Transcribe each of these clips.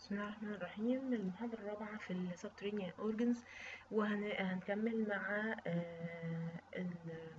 بسم الله الرحمن الرحيم المحاضرة الرابعة في ال Subterranean Organs وهنكمل مع آه، ال-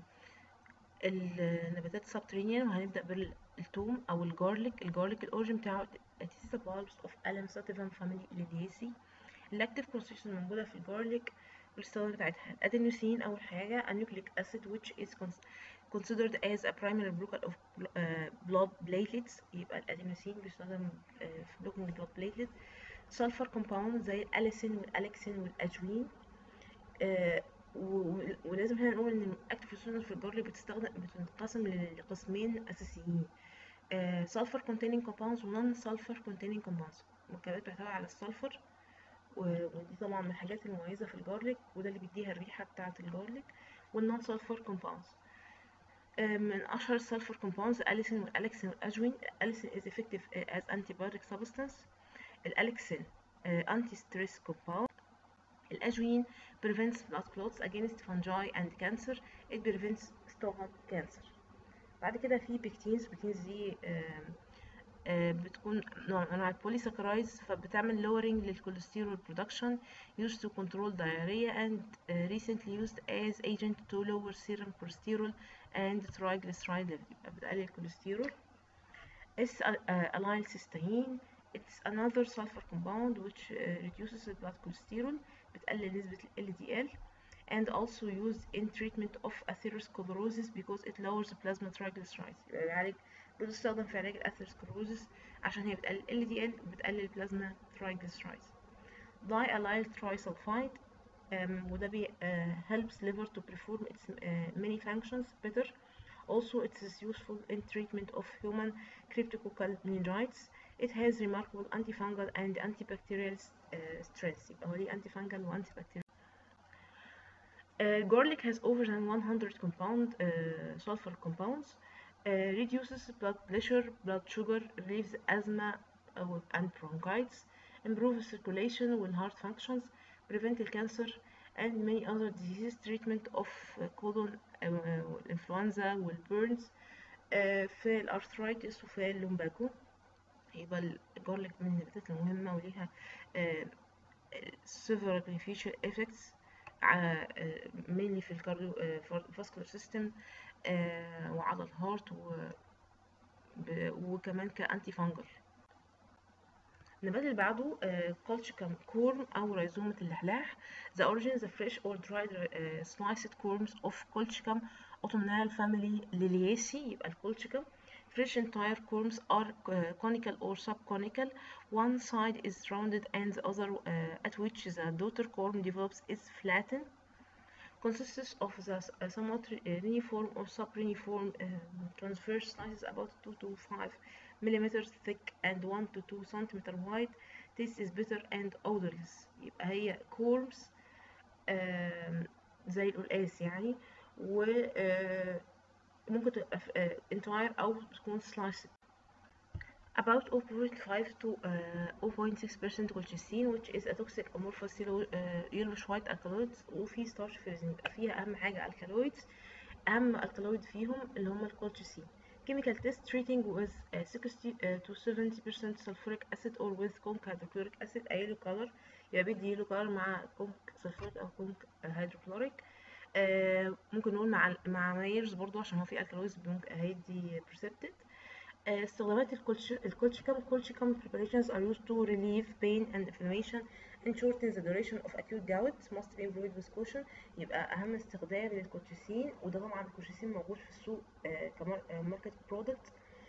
النباتات Subterranean وهنبدأ بالثوم أو الجارليك الجارليك الأوريجين بتاعه it is the bulbs of Alum sativum family Liliaceae الأكتيف constitution موجودة في الجارليك والستايل بتاعتها الأدينوسين أول حاجة a nucleic acid which is cons- considered as a primary blocker of bl- آه، blood platelets يبقى الأدينوسين بيستخدم آه، في blocking blood platelets سلفر كومباوند زي الاليسين والالكسين والاجوين آه و- و- ولازم هنا نقول ان الاكتيف ريسورس في الجارليك بتستخدم بتنقسم لقسمين اساسيين سلفر كونتيننج كومباوندز ونون سلفر كونتيننج كومباوندز المركبات بتعتمد على السلفر و- ودي طبعا من الحاجات المميزه في الجارليك وده اللي بيديها الريحه بتاعه الجارليك والنون سلفر كومباوندز من اشهر السلفر كومباوندز الاليسين والالكسين والاجوين الاليسين is effective uh, as antibiotic substance الالكسين انتي ستريس كومباوند الاجوين prevents blood clots against fungi and cancer it prevents stomach cancer بعد كده في بيكتينز بيكتينز دي آم، آه، بتكون نوع من انواع البوليساكرايدز فبتعمل lowering للكوليسترول production used to control diarrhea and uh, recently used as agent to lower serum cholesterol and triglyceride level يبقى بتقلل الكوليسترول S uh, allyl cysteine it's another sulfur compound which uh, reduces the blood cholesterol بتقلل نسبة ال LDL and also used in treatment of atherosclerosis because it lowers the plasma triglycerides يبقى بيعالج بتستخدم في علاج الأثيروسكلروزس عشان هي بتقلل ال LDL وبتقلل البلازما triglycerides diallyl trisulfide um, وده بي uh, helps liver to perform its uh, many functions better also it is useful in treatment of human cryptococcal meningitis it has remarkable antifungal and antibacterial uh, strengths يبقى هو ليه antifungal و antibacterial Uh, garlic has over than 100 compound uh, sulfur compounds uh, reduces blood pressure blood sugar relieves asthma uh, and bronchitis improves circulation and heart functions prevent cancer and many other diseases treatment of uh, colon uh, influenza والبيرنز uh, في الارثرايتس وفي اللومباكو يبقى الجارليك من النباتات المهمة وليها uh, several beneficial effects ع- آه، mainly في الكارديو vascular system آه، وعلى الهارت و ب- وكمان كأنتي فانجل النبات اللي بعده كولشيكم كورم أو ريزومة اللحلاح the origin the fresh or dried uh, sliced corms of Colchicum autumnal family Liliaceae يبقى الكولشيكم fresh entire corms are uh, conical or subconical one side is rounded and the other uh, at which the daughter corm develops is flattened consists of the s- uh, somewhat re- uh, reniform or subreniform um, transverse slices about 2 to 5 millimeters thick and 1 to 2 centimeter wide taste is bitter and odorless يبقى هي corms آم، زي القلقاس يعني و آه، ممكن تبقى في- آه، entire أو تكون sliced about 0.5 to uh, 0.6% colchicine which is a toxic amorphous yellow- uh, yellowish white alkaloids وفي starch freezing يبقى فيها أهم حاجة alkaloids أهم alkaloid فيهم اللي هما الكولشيسين chemical test treating with uh, 60 uh, to 70% sulfuric acid or with conc hydrochloric acid a yellow color يبقى بيدي yellow color مع conc sulfuric أو conc hydrochloric آه ممكن نقول مع مع مايرز برضو عشان هو في alkaloids ممكن هيدي precipitate آه، استخدامات الكولش- الكولشيكم الكولشيكم preparations are used to relieve pain and inflammation and shorten the duration of acute gout must be employed with caution يبقى أهم استخدام للكولشيسين وده طبعا الكولشيسين موجود في السوق كماركت برودكت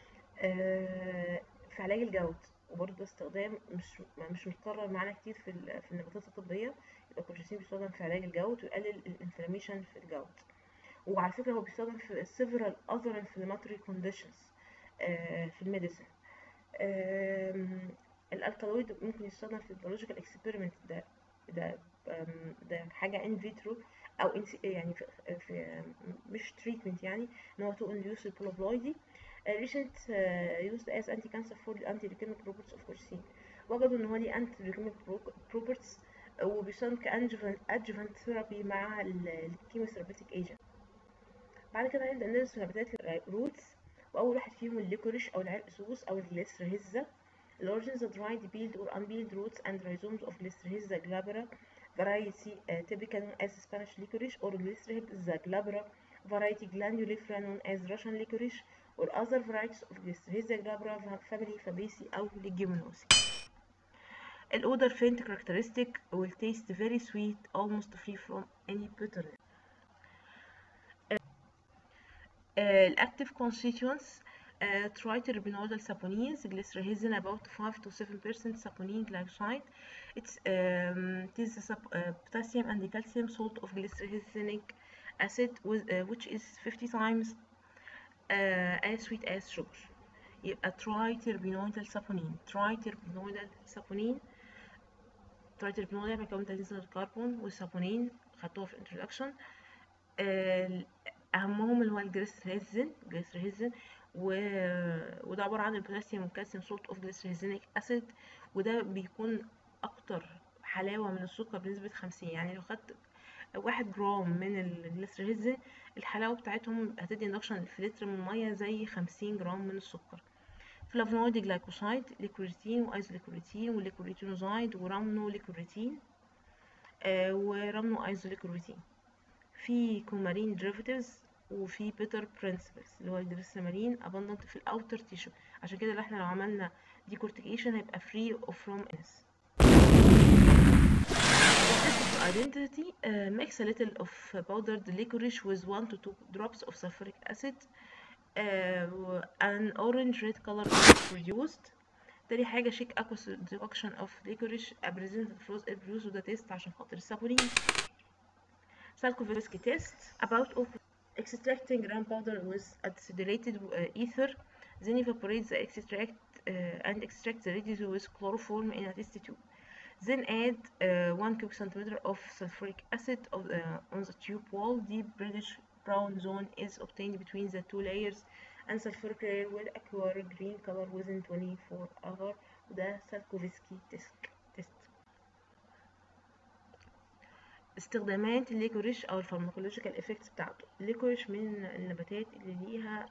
في علاج الجوت وبرضه ده استخدام مش مش متكرر معانا كتير في ال- في النباتات الطبية يبقى الكولشيسين بيستخدم في علاج الجوت ويقلل الانفلاميشن في الجوت وعلى فكرة هو بيستخدم في several other inflammatory conditions آه، في الميديسن آم، الالكالويد ممكن يستخدم في البيولوجيكال اكسبيرمنت ده ده آم، ده حاجه ان فيترو او in si- يعني في, في آم، مش تريتمنت يعني ان هو تو انديوس البولوبلايدي recent uh, used as anti cancer for the anti leukemic properties of colchicine وجدوا ان هو ليه anti leukemic properties وبيستخدم كادجuvant adjuvant ثيرابي مع الكيموثيرابيتيك ايجنت بعد كده هنبدأ ندرس نباتات الروتس وأول واحد فيهم الليكوريش أو العرق سوس أو الجليسرهزة Largely the dried, peeled or unpeeled roots and rhizomes of Glycyrrhiza glabra variety uh, typical known as Spanish licorice or Glycyrrhiza glabra variety glandulifera known as Russian licorice or other varieties of Glycyrrhiza glabra family Fabaceae أو Leguminosae. الodor faint characteristic will taste very sweet almost free from any bitterness. الactive constituents uh, triterpenoidal saponins, glycyrrhizin about 5 to 7% saponin glycoside. It's, um, it is the uh, potassium and the calcium salt of glycyrrhizinic acid with, uh, which is 50 times as sweet as sugar. يبقى triterpenoidal saponin triterpenoidal saponin triterpenoidal بيكون 30 كربون والسابونين خدتوها في الانترودكشن اهمهم اللي هو الجليسريزين جليسريزين و... وده عباره عن البوتاسيوم والكالسيوم سولت اوف جليسريزينيك اسيد وده بيكون اكتر حلاوه من السكر بنسبه 50 يعني لو خدت واحد جرام من الجليسريزين الحلاوه بتاعتهم هتدي اندكشن في لتر من الميه زي 50 جرام من السكر فلافونويد جلايكوسايد ليكوريتين وايزوليكوريتين والليكوريتينوزايد ورامنو ليكوريتين آه ورامنو ايزوليكوريتين في كومارين ديريفاتيفز وفي بيتر برنسبلز اللي هو الجليسرمارين abundant في الاوتر تيشو عشان كده احنا لو عملنا ديكورتيكيشن هيبقى free of from S identity uh, mix a little of powdered licorice with 1 to 2 drops of sulfuric acid uh, an orange red color is produced تاني حاجة شيك aqueous decoction of licorice presented froze produce وده تيست عشان خاطر السابونين Salkovitsky test about of extracting gunpowder with acidulated uh, ether then evaporate the extract uh, and extract the residue with chloroform in a test tube then add uh, 1 cubic centimeter of sulfuric acid of, uh, on the tube wall deep reddish brown zone is obtained between the two layers and sulfuric layer will acquire green color within 24 hours وده سالكوفسكي تيست استخدامات الليكوريش او الفارماكولوجيكال افكتس بتاعته الليكوريش من النباتات اللي ليها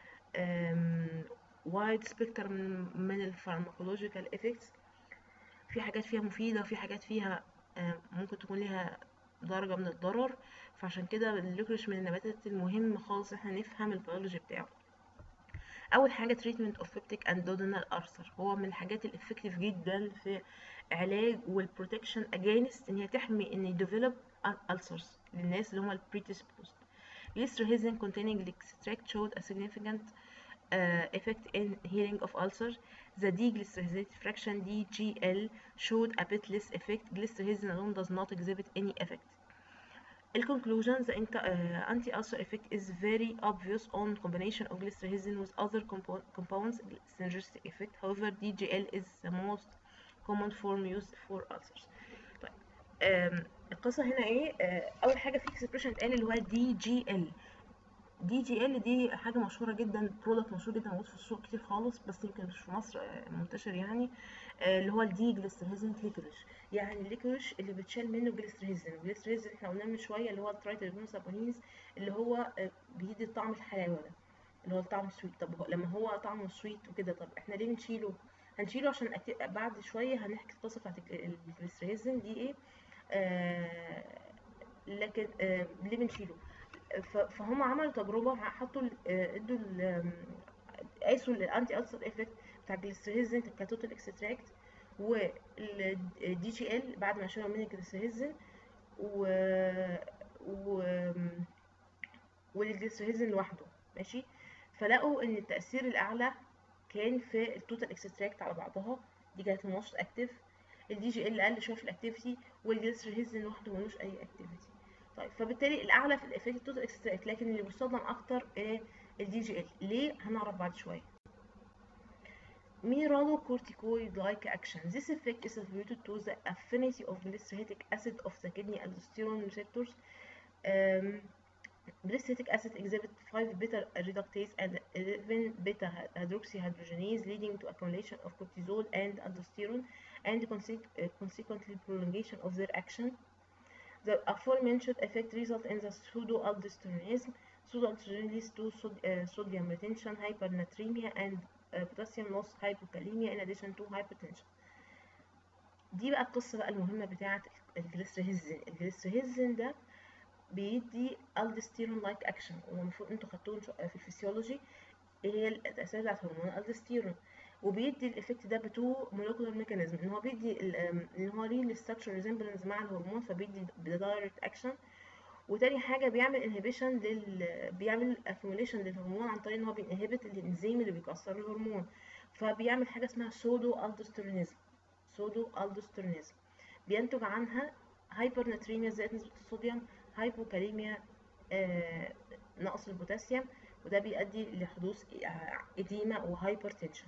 وايد سبيكتر من الفارماكولوجيكال افكتس في حاجات فيها مفيدة وفي حاجات فيها ممكن تكون ليها درجة من الضرر فعشان كده الليكوريش من النباتات المهم خالص احنا نفهم البيولوجي بتاعه اول حاجه تريتمنت اوف بيبتيك اند دودنال ارثر هو من الحاجات الافكتيف جدا في علاج والبروتكشن اجينست ان هي تحمي ان يديفلوب ulcers للناس اللي هم البريدisposed glycyrrhizin containing extract showed a significant uh, effect in healing of ulcers the deglycyrrhizate fraction DGL showed a bit less effect glycyrrhizin alone does not exhibit any effect In conclusion, the uh, anti-ulcer effect is very obvious on combination of glycyrrhizin with other compo compounds synergistic effect. However, DGL is the most common form used for ulcers. طيب um, القصة هنا ايه؟ uh, أول حاجة في expression اتقال اللي هو DGL. DGL دي حاجة مشهورة جدا برودكت مشهور جدا موجود في السوق كتير خالص بس يمكن مش في مصر منتشر يعني اللي هو الدي جليسرهيزن ليكوريش يعني الليكوريش اللي بتشال منه جليسرهيزن الجليسرهيزن احنا قلناه من شويه اللي هو الترايتربون سابونينز اللي هو بيدي طعم الحلاوه ده اللي هو الطعم السويت طب هو لما هو طعمه سويت وكده طب احنا ليه بنشيله هنشيله عشان بعد شويه هنحكي القصه بتاعت الجليسرهيزن دي ايه آه لكن آه ليه بنشيله فهم عملوا تجربه حطوا ادوا قاسوا الانتي السر افكت بتاع الجليسرهيزن كتوتال اكستراكت والدي جي ال بعد ما شالوا من الجليسرهيزن و و والجليسرهيزن لوحده ماشي فلقوا ان التاثير الاعلى كان في التوتال اكستراكت على بعضها دي كانت الموست اكتيف الدي جي ال اقل شويه في الاكتيفيتي والجليسرهيزن لوحده ملوش اي اكتيفيتي طيب فبالتالي الاعلى في الافكت التوتال اكستراكت لكن اللي بيستخدم اكتر الدي جي ال ليه هنعرف بعد شويه mineralocorticoid-like action. This effect is attributed to the affinity of glyceric acid of the kidney aldosterone receptors. Um, glyceric acid exhibit 5 beta reductase and 11 beta hydroxyhydrogenase leading to accumulation of cortisol and aldosterone and conse uh, consequently prolongation of their action. The aforementioned effect result in the pseudoaldosteronism. Pseudoaldosteronism leads to sod uh, sodium retention, hypernatremia, and potassium loss hypokalemia in addition to hypertension دي بقى القصة بقى المهمة بتاعة الجليسرهيزين الجليسرهيزين ده بيدي الدستيرون لايك اكشن والمفروض انتوا خدتوه في الفسيولوجي ايه هي الاساس بتاعت هرمون الالدستيرون وبيدي الايفكت ده بتو مولكولار ميكانيزم ان هو بيدي ان هو ليه الستراكشر ريزمبلنس مع الهرمون فبيدي دايركت اكشن وتاني حاجه بيعمل انهبيشن لل بيعمل اكيوميليشن للهرمون عن طريق ان هو بينهبت الانزيم اللي بيكسر الهرمون فبيعمل حاجه اسمها سودو الدوستيرونيزم سودو الدوستيرونيزم بينتج عنها هايبر ناتريميا زائد نسبه الصوديوم هايبوكاليميا آه نقص البوتاسيوم وده بيؤدي لحدوث اديما وهايبرتنشن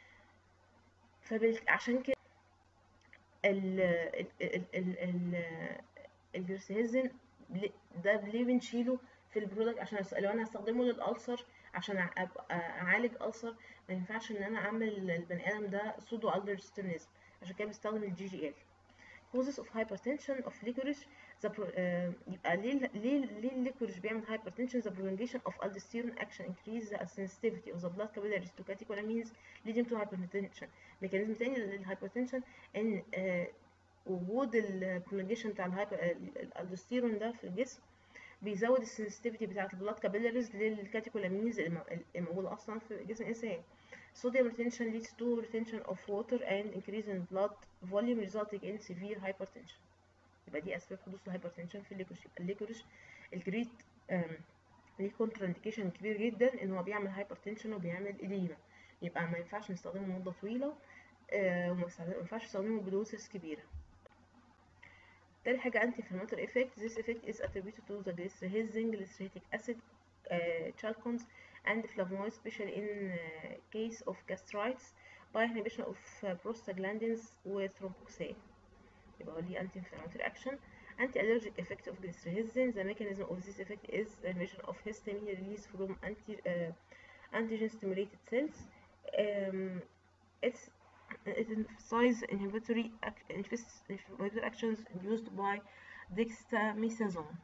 فعشان كده ال ال ال ال الجليسريزين ده ليه بنشيله في البرودكت عشان لو انا هستخدمه للالسر عشان اعالج السر ما ينفعش ان انا اعمل البني ادم ده سودو الدرستينيزم عشان كده بستخدم الجي جي ال causes of hypertension of licorice the pro, uh, يبقى ليه ليه ليه الليكوريش بيعمل hypertension the prolongation of aldosterone action increase the sensitivity of the blood capillaries to catecholamines leading to hypertension ميكانيزم تاني للهايبرتنشن ان uh, وجود البرولونجيشن بتاع الالدوستيرون ده في الجسم بيزود السنسيتيفيتي بتاعت البلاد كابيلاريز للكاتيكولامينز اللي موجوده اصلا في جسم الانسان sodium retention leads to retention of water and increase in blood volume resulting in severe hypertension يبقى دي اسباب حدوث الهايبرتنشن في الليكوريش يبقى الليكوريش الجريت ليه كونترا انديكيشن كبير جدا ان هو بيعمل هايبرتنشن وبيعمل اديما يبقى ما ينفعش نستخدمه مده طويله آه وما ينفعش نستخدمه بدوسز كبيره تاني حاجة anti inflammatory effect this effect is attributed to the glycyrrhizin glyceritic acid uh, chalcones and flavonoids especially in uh, case of gastritis by inhibition of uh, prostaglandins with thromboxane يبقى هو ليه anti inflammatory action anti allergic effect of glycyrrhizin the mechanism of this effect is the inhibition of histamine release from anti uh, antigen stimulated cells um, it's it emphasizes inhibitory, inhibitory actions induced by dexamethasone.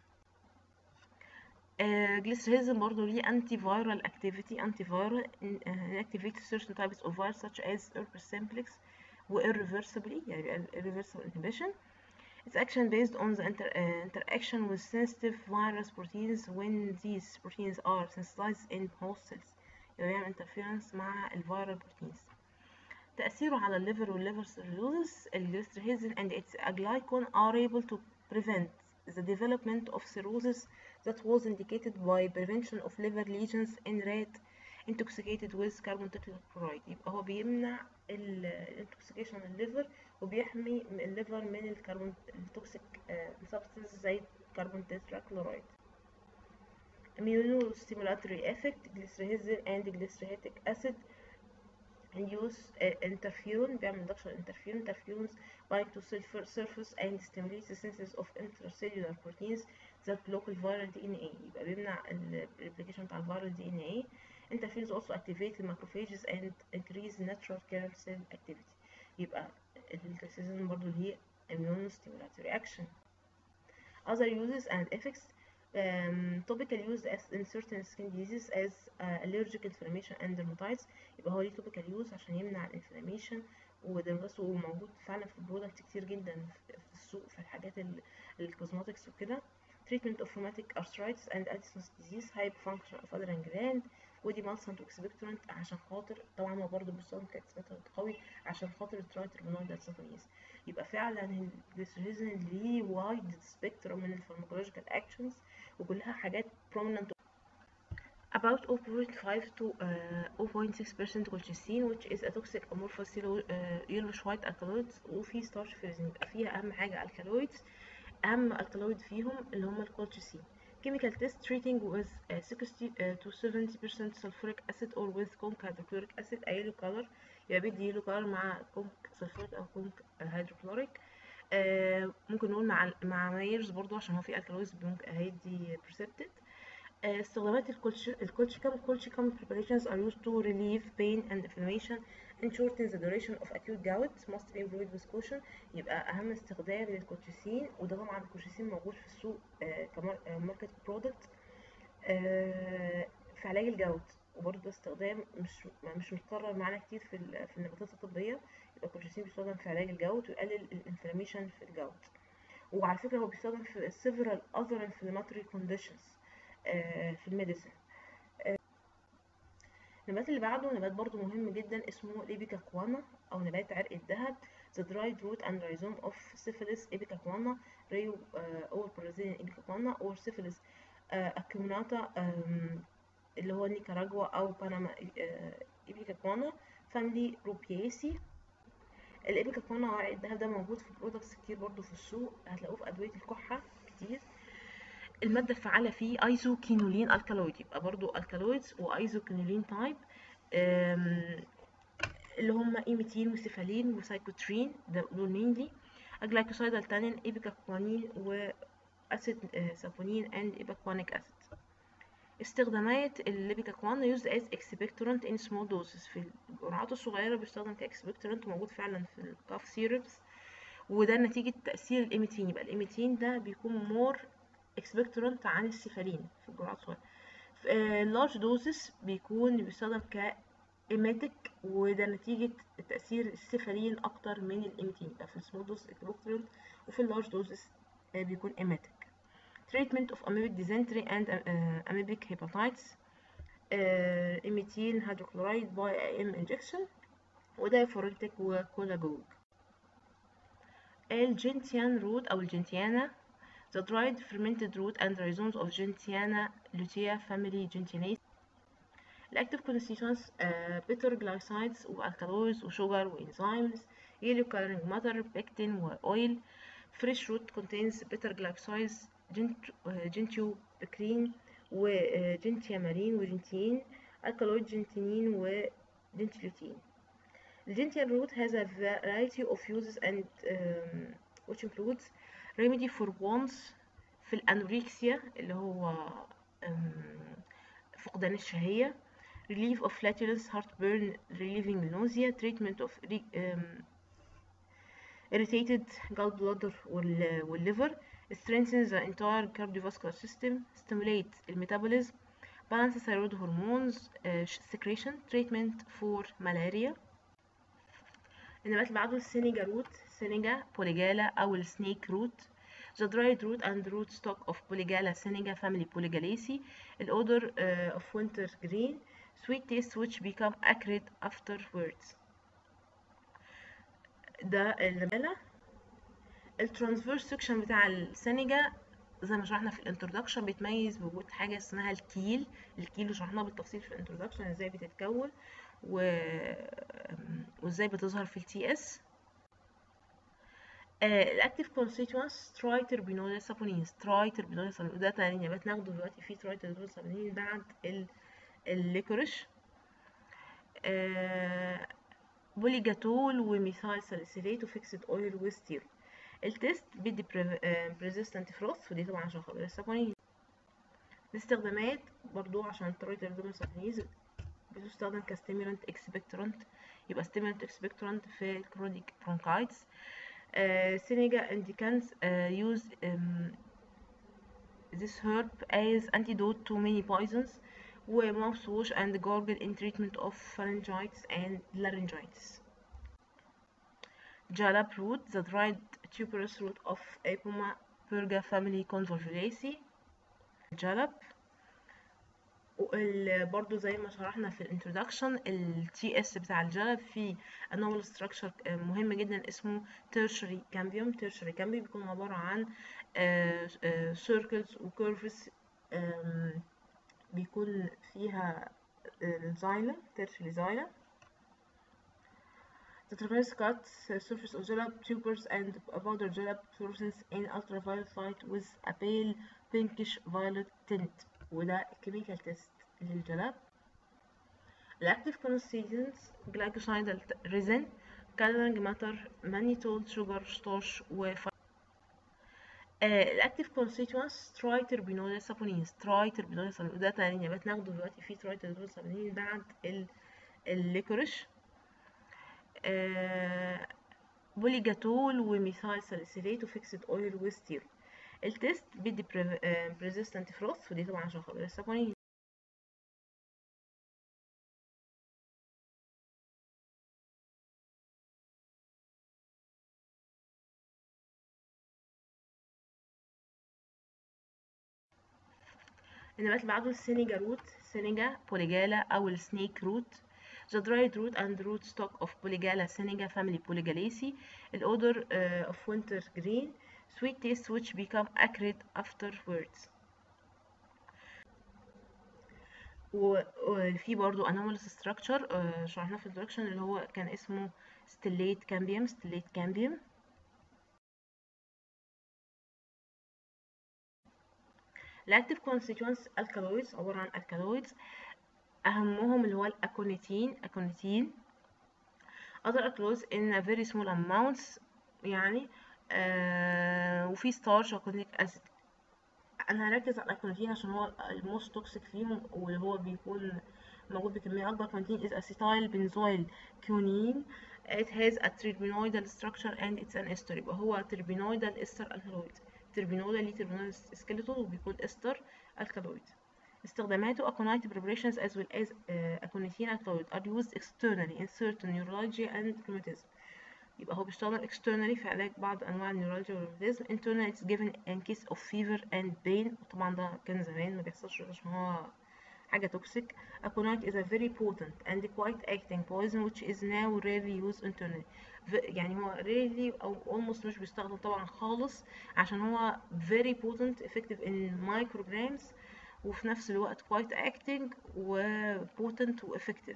Uh, glycyrrhizin برضه ليه antiviral activity antiviral uh, activates certain types of virus such as herpes simplex و irreversibly يعني irreversible inhibition Its action based on the inter, uh, interaction with sensitive virus proteins when these proteins are sensitized in host cells يعني بيعمل interference مع الفيرال proteins تأثيره على الليفر والليفر cirrhosis الجليسرهيزين and its glycone are able to prevent the development of cirrhosis that was indicated by prevention of liver lesions in rat intoxicated with carbon tetrachloride يبقى هو بيمنع الانتوكسيكيشن الليفر وبيحمي الليفر من الكربون التوكسيك سبستنس زي كربون تتراكلورايد immunostimulatory effect glycyrrhizin and glyceritic acid induce uh, interferon بيعمل induction interferon interferons bind to sulfur surface and stimulate the synthesis of intracellular proteins that block الفيرال DNA يبقى بيمنع الريبليكيشن بتاع الفيرال DNA interferons also activate the macrophages and increase natural killer cell activity يبقى الجليسرين برضو ليه immunostimulatory action other uses and effects um, topical use as in certain skin diseases as uh, allergic inflammation and dermatitis يبقى هو ليه topical use عشان يمنع الانفلاميشن ودرماتس وموجود فعلا في البرودكت كتير جدا في السوق في الحاجات الكوزماتكس وكده treatment of rheumatic arthritis and Addison's disease hyperfunction of adrenal gland ودي مالسنت واكسبكتورنت عشان خاطر طبعا هو برضه بيستخدم كاكسبكتورنت قوي عشان خاطر الترايتربينول الساتونيز يبقى فعلا الجليسريزين ليه وايد سبيكترم من الفارماكولوجيكال اكشنز وكلها حاجات prominent about 0.5 to uh, 0.6% colchicine which is a toxic amorphous yellow, uh, yellowish white alkaloids وفي starch فريزين يبقى فيها اهم حاجه الكالويدز اهم الكالويد فيهم اللي هم الكولشيسين chemical test treating with uh, 60 uh, to 70% sulfuric acid or with conc hydrochloric acid a yellow color يبقى بيدي yellow color مع conc sulfuric او conc hydrochloric uh, ممكن نقول مع مع مايرز برضو عشان هو في الكالويز هيدي precipitate استخدامات الكولشيكم الكولشيكم preparations are used to relieve pain and inflammation and shorten the duration of acute gout must be employed with caution يبقى أهم استخدام للكولشيسين وده طبعا الكولشيسين موجود في السوق كماركت برودكت في علاج الجوت وبرضه ده استخدام مش مش متكرر معانا كتير في ال- في النباتات الطبيه يبقى الكولشيسين بيستخدم في علاج الجوت ويقلل الانفلاميشن في الجوت وعلى فكره هو بيستخدم في several other inflammatory conditions آه، في الميديسن النبات اللي بعده نبات برضو مهم جدا اسمه ليبيكاكوانا او نبات عرق الذهب the dried root and rhizome of syphilis ipecacuana rayo uh, or Brazilian ipecacuana or syphilis uh, acuminata um, اللي هو نيكاراجوا او بنما ايبيكاكوانا فاميلي روبياسي الابيكاكوانا وعرق الذهب ده موجود في برودكتس كتير برضو في السوق هتلاقوه في ادويه الكحه كتير المادة الفعالة فيه ايزوكينولين الكالويد يبقى برضو الكالويدز وايزوكينولين تايب اللي هم ايميتين وسيفالين وسايكوترين ده دول مينلي اجلايكوسايدال تانين ايبيكاكوانين واسيد سابونين اند ايباكوانيك اسيد استخدامات الليبيكاكوان used as expectorant in small doses في الجرعات الصغيرة بيستخدم كاكسبكتورانت موجود فعلا في الكاف سيربس وده نتيجة تأثير الإيميتين يبقى الإيميتين ده بيكون مور اكسبكتورانت عن السيفالين في الجرعات الصغيرة في اللارج دوزز بيكون بيستخدم كإيماتيك وده نتيجة تأثير السيفالين أكتر من الإيميتين يبقى في السمول دوز اكسبكتورانت وفي اللارج دوزز بيكون إيماتيك treatment of amoebic dysentery and uh, amoebic hepatitis uh, إيميتين هيدروكلورايد باي AM injection ودايفوريتك وكولاجوج الجنتيان روت أو الجنتيانا the dried fermented root and rhizomes of Gentiana lutea family gentianaceae الactive constituents uh, bitter glycides والكالويز وشوجر وانزيمز yellow coloring matter pectin واويل fresh root contains bitter glycides جنتيوبكرين وجنتيامارين وجنتين alkaloid جنتينين وجنتيلوتين الجنتيان root has a variety of uses and um, which includes remedy for wounds في الانوركسيا اللي هو فقدان الشهية relief of flatulence heartburn relieving nausea treatment of um, irritated gallbladder والliver strengthens the entire cardiovascular system stimulates الميتابوليزم balance thyroid hormones uh, secretion treatment for malaria النبات اللي بعده السينيجا روت سينيجا بوليجالا أو السنيك روت the dried root and root stock of Polygala seneca family Polygalaceae الodor uh, of winter green sweet taste which become acrid afterwards ده النبالة الترانسفيرس سكشن بتاع السنجة زي ما شرحنا في الانترودكشن بيتميز بوجود حاجة اسمها الكيل الكيل اللي شرحناه بالتفصيل في الانترودكشن ازاي بتتكون و... وازاي بتظهر في التي اس الاكتيف كونستيتوانس ترايتربينول سابونين ترايتربينول سابونين ده تاني نبات ناخده دلوقتي فيه ترايتربينول سابونين بعد ال... الليكوريش آه بوليجاتول وميثايل ساليسيليت وفيكسد اويل وستيرو التيست بيدي بريزيستنت فروست ودي طبعا عشان خاطر السابونين الاستخدامات برضو عشان الترايتربينول سابونين بتستخدم كستيمولانت اكسبكتورانت يبقى ستيمولانت اكسبكتورانت في الكرونيك برونكايتس سينيجا indicans uh, use um, this herb as antidote to many poisons و mouthwash and gargle in treatment of pharyngitis and laryngitis. Jalap root, the dried tuberous root of Apoma purga family convolvulaceae. Jalap برضو زي ما شرحنا في الانترودكشن التي اس بتاع الجلب فيه انومال ستراكشر مهم جدا اسمه تيرشري كامبيوم تيرشري كامبيوم بيكون عباره عن سيركلز وكيرفز بيكون فيها الزايلم تيرشري زايلم The traverse cuts surface of jalap tubers and powder jalap fluorescence in ultraviolet light with a pale pinkish violet tint وده chemical test للجلاب الأكتيف constituents glycosidal resin coloring matter mannitol sugar starch و الأكتيف constituents ترايتربينول سابونين ترايتربينول سابونين وده تاني نبات ناخده دلوقتي فيه ترايتربينول سابونين بعد ال الليكوريش آه بوليجاتول وميثايل ساليسيليت وفيكسد اويل وستيرو التيست بيدي بريزيستنت فروست ودي طبعا عشان خاطر السابونين النبات اللي بعده السينيجا روت سينيجا بوليجالا أو السنيك روت the dried root and root stock of Polygala seneca family Polygalaceae الodor uh, of winter green sweet taste which become acrid afterwards وفي برضو anomalous structure uh, شرحناه في introduction اللي هو كان اسمه stellate cambium stellate cambium الأكتيف constituents alkaloids عبارة عن alkaloids أهمهم اللي هو الأكونيتين أكونيتين other alkaloids in a very small amounts يعني آه وفي starch وكونيك acid أنا هركز على الأكونيتين عشان هو الموست توكسيك فيهم واللي هو بيكون موجود بكمية أكبر كونتين is acetyl benzoyl cunene it has a terpenoidal structure and it's an ester يبقى هو terpenoidal ester alkaloid terpenoidal ليه terpenoidal skeleton وبيكون ester alkaloid استخداماته aconite preparations as well as uh, aconitine alkaloid are used externally in certain neurology and rheumatism يبقى هو بيستخدم externally في علاج بعض أنواع النيورولوجيا والرهماتيزم internally it's given in case of fever and pain وطبعا ده كان زمان ما بيحصلش عشان هو حاجة توكسيك aconite is a very potent and quite acting poison which is now rarely used internally يعني هو rarely أو almost مش بيستخدم طبعا خالص عشان هو very potent effective in micrograms وفي نفس الوقت quite acting و potent و effective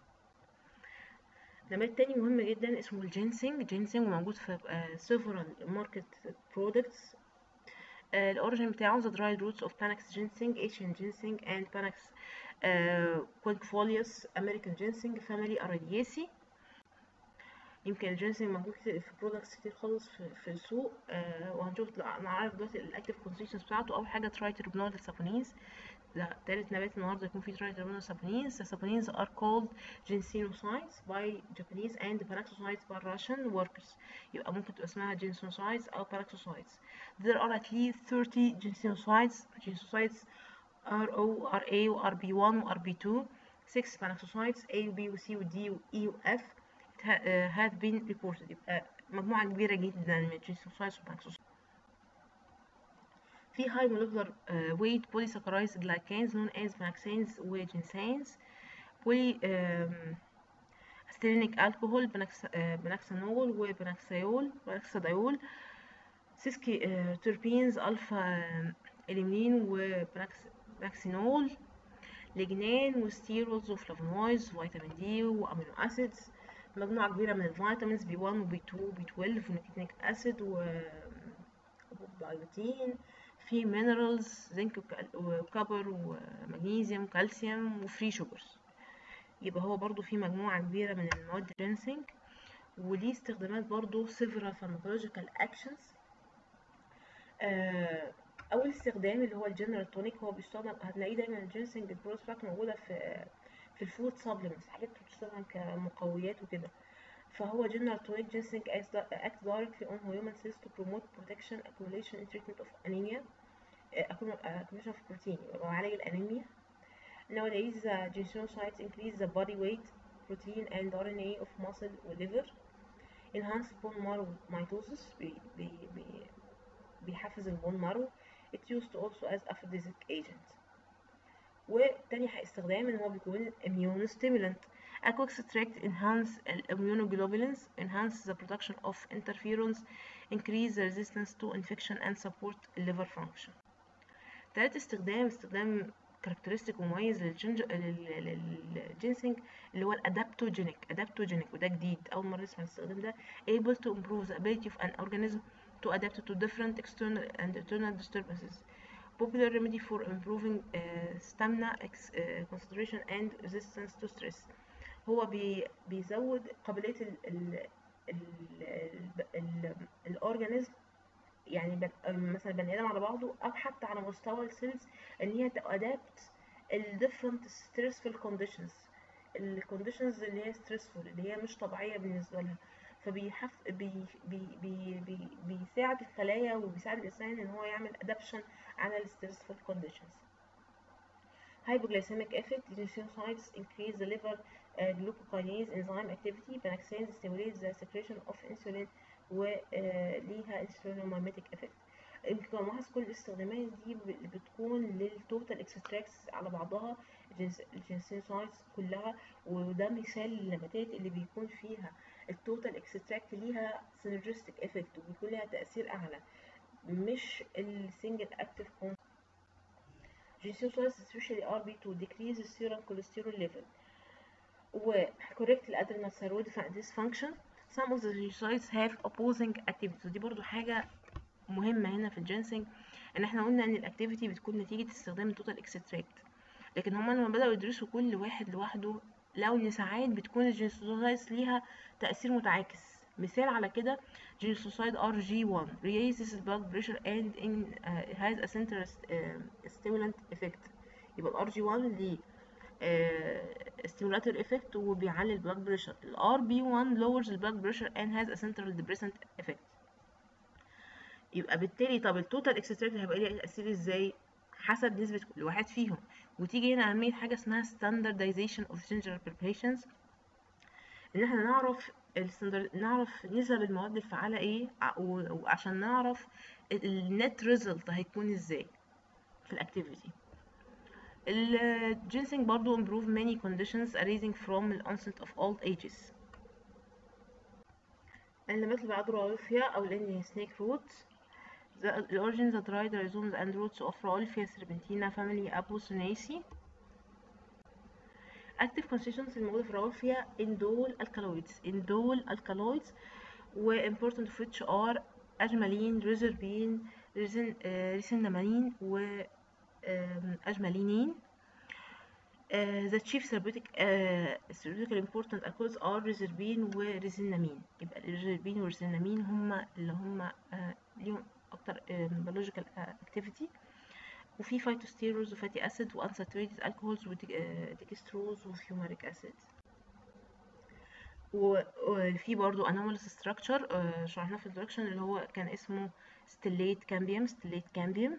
نبات تاني مهم جدا اسمه الجينسينج جينسينج وموجود في uh, several market products الاوريجين بتاعه the dried roots of Panax ginseng Asian ginseng and Panax uh, quinquefolius American ginseng family Arabiaceae يمكن الجينسينج موجود في برودكتس كتير خالص في, في السوق آه وهنشوف نعرف دلوقتي الاكتيف كونسنتريشنز بتاعته اول حاجه ترايتربنول سابونينز ده تالت نبات النهارده يكون فيه ترايتربنول سابونينز سابونينز are called ginsenocytes by Japanese and paraxocytes by Russian workers يبقى ممكن تبقى اسمها ginsenocytes او paraxocytes there are at least 30 ginsenocytes ginsenocytes RO RA و RB1 و RB2 6 paraxocytes A و B و C و D و E و F have been reported يبقى مجموعة كبيرة جدا من الجينسوسايتس والبانكسوسايتس في high molecular uh, weight polysaccharides glycans known as panaxanes و ginsanes poly um, ستيرينيك الكحول بنكسانول وبنكسيول بنكساديول سيسكي تربينز الفا اليمين وبنكسينول لجنان وستيرويدز وفلافونويدز وفيتامين دي وامينو اسيدز مجموعة كبيرة من الفيتامينز بي 1 وبي 2 وبي 12 ونيكوتينيك اسيد وبيوتين في مينرالز زنك وكبر ومغنيسيوم وكالسيوم وفري شوجرز يبقى هو برضو في مجموعة كبيرة من المواد الجينسينج وليه استخدامات برضو several pharmacological actions آه أول استخدام اللي هو الجنرال تونيك هو بيستخدم هتلاقيه دايما الجينسينج البروس بتاعته موجودة في في الفود سبلمنتس حاجات بتستخدم كمقويات وكده فهو general tonic ginseng acts directly on human cells to promote protection accumulation and treatment of anemia accumulation of protein وعلاج الأنيميا nowadays uh, ginsenocytes increase the body weight protein and RNA of muscle و liver enhance bone marrow mitosis بي بي بي بيحفز البون مارو it's used also as aphrodisiac agent وتاني استخدام ان هو بيكون immune stimulant Aquextract enhance immunoglobulins enhance the production of interferons increase the resistance to infection and support liver function تالت استخدام استخدام كاركترستيك مميز للجينسينج اللي هو الادابتوجينيك ادابتوجينيك وده جديد اول مره نسمع الاستخدام ده able to improve the ability of an organism to adapt to different external and internal disturbances popular remedy for improving uh, stamina ex, uh, concentration and resistance to stress هو بي بيزود قابلية ال ال ال ال الأورجانيزم يعني بن مثلا بني آدم على بعضه أو حتى على مستوى السيلز إن هي تأدابت ال different stressful conditions ال conditions اللي هي stressful اللي هي مش طبيعية بالنسبة لها فبيحف بي بي بي بي بيساعد الخلايا وبيساعد الإنسان إن هو يعمل adaptation على ال stressful conditions hypoglycemic effect glycosides increase the liver uh, glucokinase enzyme activity panaxanes stimulates the secretion of insulin وليها insulinomimetic effect يمكن ملاحظ كل الاستخدامات دي ب- بتكون للتوتال اكستراكتس على بعضها الجنسينوسايدز كلها وده مثال للنباتات اللي بيكون فيها التوتال اكستراكت ليها سينرجستيك افكت وبيكون ليها تأثير أعلى مش السنجل اكتيف كون جنسينوسايدز especially RB to decrease the serum cholesterol level و correct الادرينال ثيرويد dysfunction some of the glycosides have opposing activities ودي برضو حاجة مهمة هنا في الجنسنج ان احنا قلنا ان الاكتيفيتي بتكون نتيجة استخدام التوتال اكستراكت لكن هما لما بدأوا يدرسوا كل واحد لوحده لقوا ان ساعات بتكون الجنسوسايدز ليها تأثير متعاكس مثال على كده جنسوسايد RG1 raises blood pressure and in, uh, has a central uh, stimulant effect يبقى ال RG1 ليه stimulator effect وبيعلي البلاد بريشر ال RB1 lowers the blood pressure and has a central depressant effect يبقى بالتالي طب التوتال اكستراكت هيبقى ليه تأثير ازاي حسب نسبة كل واحد فيهم وتيجي هنا أهمية حاجة اسمها standardization of general preparations إن احنا نعرف الستاندرد نعرف نسب المواد الفعالة ايه ع- و- وعشان نعرف النت ريزلت هيكون ازاي في الاكتيفيتي الجنسنج برضو improve many conditions arising from the onset of old ages النبات اللي بعده رأوفيا أو الإنديان سنيك روت The the origins the dried rhizomes and roots of Rauwolfia serpentina family Apocynaceae active constituents الموجودة في Rauwolfia indole alkaloids indole alkaloids و important of which are أجمالين reserpine resin آه، ريسينامين و آم، أجمالينين Uh, the chief therapeutic uh, therapeutically important alcohols are reserpine وريزينامين يبقى الريزربين والريزينامين هما اللي هما uh, ليهم اكتر uh, biological uh, activity وفي phytosterols وفاتي اسيد وانساتوريتد الكحولز وديكستروز وفيوماريك اسيد وفي برضو anomalous structure uh, شرحناه في introduction اللي هو كان اسمه stellate cambium stellate cambium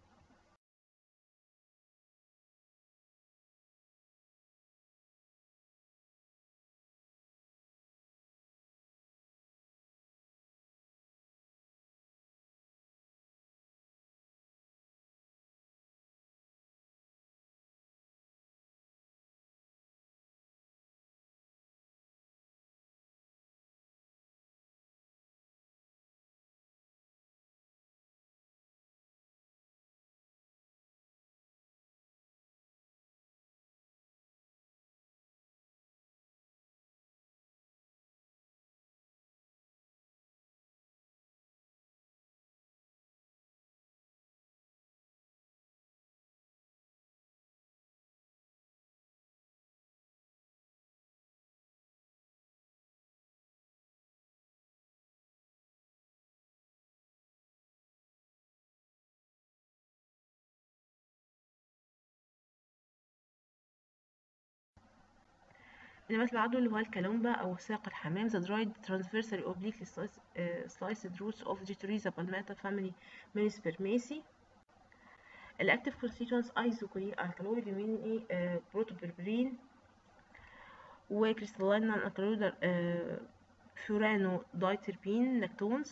النبات اللي بعده اللي هو الكالومبا أو ساق الحمام the dried transversally obliquely sliced, uh, sliced roots of Gituriza palmata family Menispermaceae الأكتيف constituents ايزوكولين الكالويد يميني بروتوبربرين وكريستالين نون الكالويد فورانو دايتربين لاكتونز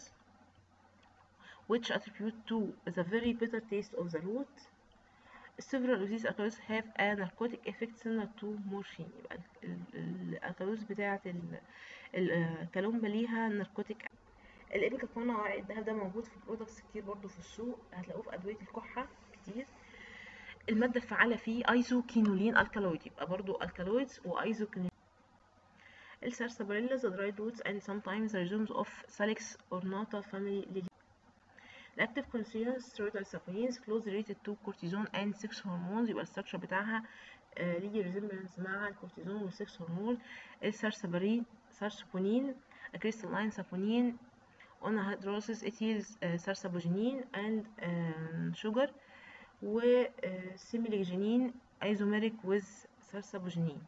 which attribute to the very bitter taste of the root several of these alkaloids have a narcotic effect similar to morphine يبقى الالكالويدز بتاعة الكالومبا ليها ناركوتيك الابيكاكونا ورق الدهب ده موجود في برودكتس كتير برضو في السوق هتلاقوه في ادوية الكحة كتير المادة الفعالة فيه ايزوكينولين الكالويد يبقى برضو الكالويدز وايزوكينولين السارسابريلا the dried roots and sometimes the rhizomes of Salix ornata family lily الأكتيف constituents steroidal saponins close related to cortisone and sex hormones يبقى الستراكشر بتاعها آه ليه resemblance مع الكورتيزون والسكس هرمون السارسابرين سارسابونين كريستالين سابونين onahydrosis ethyl سارسابوجينين and um, sugar و سيميليجينين isomeric with سارسابوجينين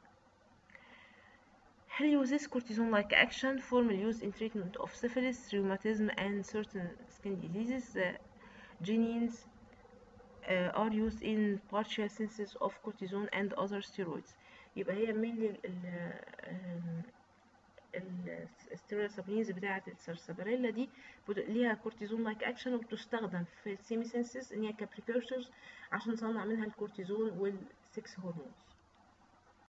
هل uses cortisone-like action formal use in treatment of syphilis, rheumatism, and certain skin diseases. The genines uh, are used in partial synthesis of cortisone and other steroids. يبقى هي mainly ال الستيرويد سابلينز بتاعه السرساباريلا دي ليها كورتيزون لايك اكشن وبتستخدم في السيمي سينسز ان هي كبريكورسورز عشان نصنع منها الكورتيزون والسكس هرمونز